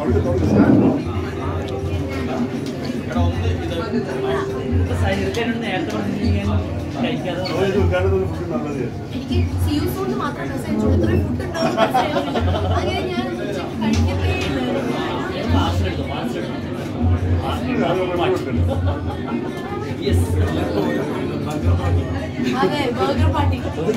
നേരത്തെ പറഞ്ഞിട്ടുണ്ടെങ്കിൽ കഴിക്കാതെ എനിക്ക് സിയു സൂണിന് മാത്രം മെസ്സേജ് അയച്ചു ഇത്രയും ഫുഡ് ഉണ്ടാവും അങ്ങനെ ഞാൻ കഴിക്കത്തേ ഇല്ലായിരുന്നു. പാർസൽ എടുത്തു പാർസൽ എടുത്തു യെസ് അതെ ബർഗർ പാർട്ടി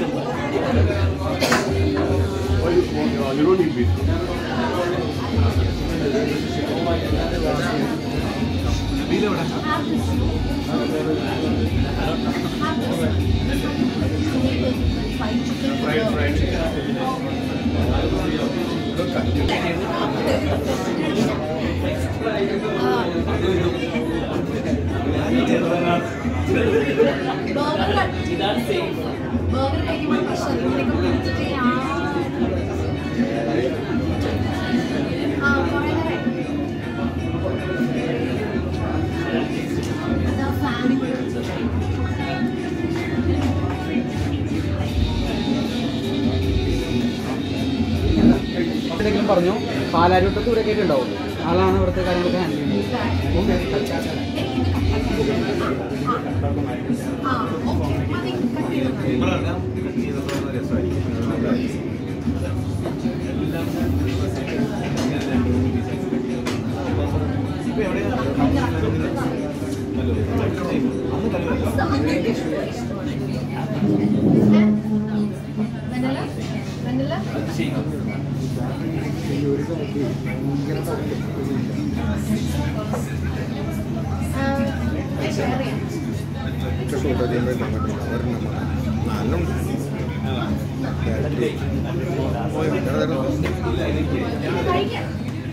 ബർഗർ ഇതാണ് സേഫ് ബർഗർ കഴിക്കുമ്പോൾ പ്രശ്നത്തിലേക്ക് പിടിച്ചിട്ട് ആ ആ കുറേ നേരം അതാ ഫാമിലി എന്തെങ്കിലും പറഞ്ഞു പാലാരിവട്ടത്ത് ഇവിടെ ഒക്കെ ഉണ്ടാവും ആളാണ് ഇവിടുത്തെ കാര്യങ്ങളൊക്കെ ഹാൻഡിൽ ചെയ്യുന്നത് ആ ഓക്കെ മതി കട്ട് ചെയ്തു വെണ്ണല വെണ്ണല ഷെയർ ചെയ്യാം കഴിക്കാം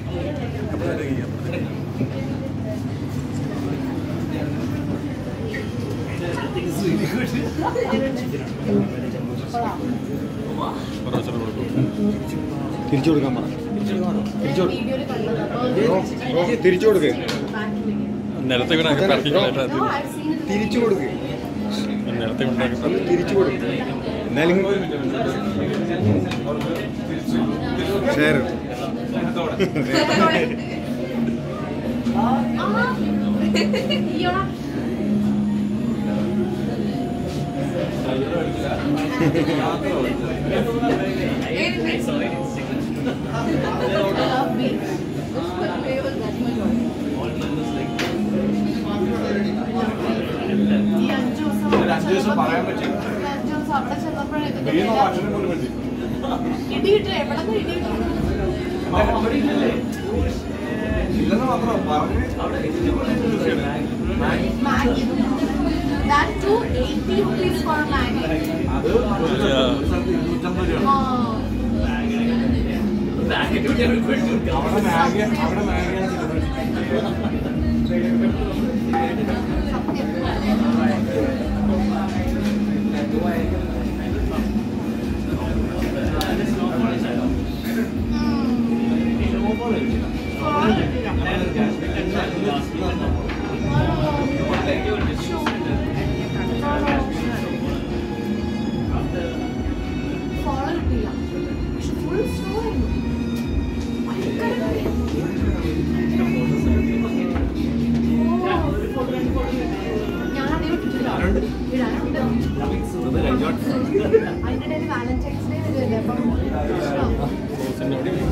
തിരിച്ചു കൊടുക്കാൻ പറ വീഡിയോയിൽ കണ്ടത് തിരിച്ചു കൊടുക്ക് നിലത്ത് വീണ പ്രാർത്ഥിക്കലായിട്ട് No, I've seen it. തിരിച്ചു കൊടുക്ക് നിലത്ത് വീണ്ടാക്കി ഒന്ന് തിരിച്ചു കൊടുക്ക് എന്നാലും ഷെയർ ആ, ഇയ്യോടാ. I love beef. This flavor is that much ഈ അഞ്ച് ദിവസം അവിടെ ചെന്നപ്പോ- ഈ അഞ്ച് ദിവസം അവിടെ ചെന്നപ്പോഴാണ് ഇതിന്റെ വില. ഇടി കിട്ടും എവിടെ നിന്ന് ഇടി കിട്ടും Maggi. That too, 80 rupees for a Maggi. Oh. Follow കിട്ടില്ല പക്ഷെ ഫുൾ സ്ലോ ആയിരുന്നു ഭയങ്കര കളി. ഞാൻ അതേ വിട്ടിട്ടില്ല ഇടാനുണ്ട് അതിൻ്റെ ഇടയിൽ വാലന്റൈൻസ് ഡേ വരുമല്ലേ അപ്പം പ്രശ്നമാവും.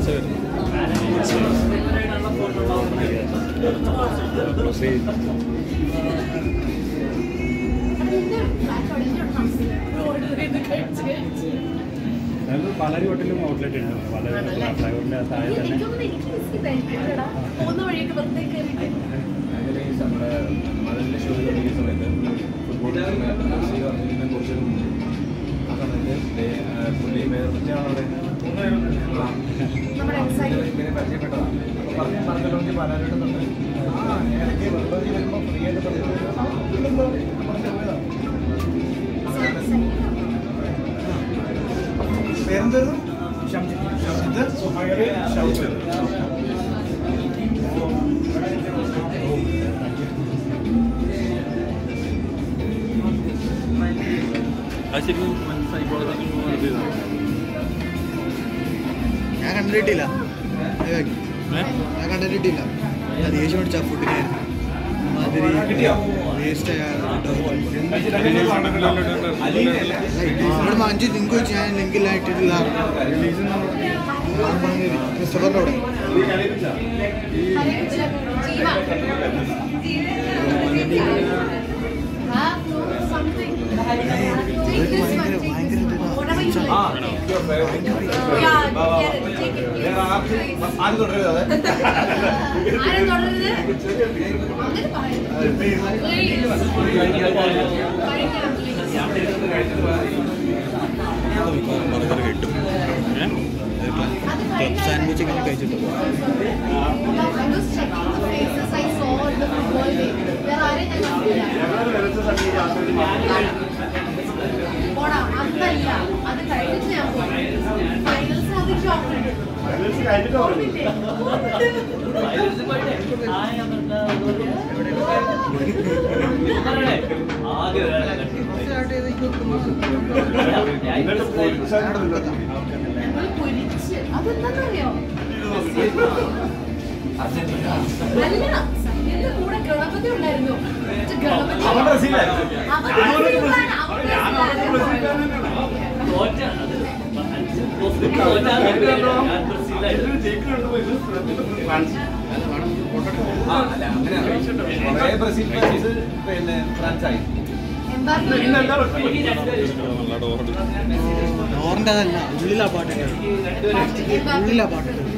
അതിന്റെ back ഒടിഞ്ഞിടണം. order ചെയ്ത് കഴിച്ച് കഴിച്ച്. പാലാരി ഹോട്ടലിലും ഔട്ട്ലെറ്റ് ഉണ്ട് വളരെ ഫ്ലൈവറിന്റെ താഴെ തന്നെ എനിക്കൊന്നും എനിക്ക് miss ചെയ്തായിരിക്കുമല്ലേടാ? പോകുന്ന വഴിയൊക്കെ വെറുതെ കയറിയിട്ട് നമ്മുടെ മഴലിന്റെ ഷോ തുടങ്ങിയ സമയത്ത് ഫുട്ബോൾ കുറച്ച് ആ സമയത്ത് പുള്ളി വേറെ അവിടെ നമ്മുടെ എക്സൈറ്റ് ഇങ്ങനെ പരിചയപ്പെട്ടതാണ് അപ്പോൾ പറഞ്ഞ് പറഞ്ഞിട്ടുണ്ടെങ്കിൽ പലരോടുന്നുണ്ട് ആ ഇടയ്ക്ക് വെറുതെ വരുമ്പോൾ ഫ്രീ ആയിട്ട് പറഞ്ഞു പേരെന്തായിരുന്നു ഷംജിത്ത് സുഹൈറ് ഷൗക്കത്ത് അത് ശരിക്കും മനസ്സിലായിക്കോളെ ഞാൻ കണ്ടിട്ടില്ല ഞാൻ കണ്ടിട്ടില്ല ഞാൻ ദേഷ്യം പിടിച്ച ഫുഡിനായിരുന്നു മാതിരി വേസ്റ്റ് ഇവിടെ അഞ്ച് ലിങ്ക് വെച്ച് ഞാൻ ലിങ്കിലായിട്ടില്ല ക്രിസ്റ്റഫറിനോട് Have something. Take this one. Take this one. Whatever you like. Yeah, get it. Take it. please. Please. ആദ്യം തുടരുത് അതെ ആരും തുടരുത് അങ്ങനെ പറയുന്നു Please. കഴിക്കണം please. ബർഗർ കിട്ടും ഏ? അത് കഴിക്കാൻ സാൻഡ്വിച്ച് ഇങ്ങനെ കഴിച്ചിട്ട് I was checking the faces I saw in the football game. വേറെ ആരെയും ഞാൻ കണ്ടില്ല. പോടാ, അന്നല്ല. അത് കഴിഞ്ഞിട്ട് ഞാൻ പോയി. Finals അത് chocolate. ഓർമ്മയില്ലേ? വയലൻസ് പോയിട്ടേ ആയ അമൃത പറയണേ ആകെ ഒരാളെ കണ്ടു. ഞങ്ങൾ പൊരിച്ച്. അതെന്താന്നറിയോ? അല്ല, സത്യന്റെ കൂടെ ഗണപതി ഉണ്ടായിരുന്നു. പക്ഷെ ഗണപതി- അവൻ ബ്രസീലാണ്, അവൻ ബ്രസീലാണ്. തോറ്റ അത് അഞ്ച് പോസ്റ്റ് തോറ്റ ഞാൻ ബ്രസീലായിരുന്നു. ബ്രസീൽ ഫാൻസ് പിന്നെ ഫ്രാൻസായി എംബാപ്പെ ഒരു- നല്ല ഡോറുണ്ട് നോറിൻ്റെ അതല്ല ഉള്ളിലാ പാട്ടൊക്കെ ഉള്ളിലാ പാട്ട്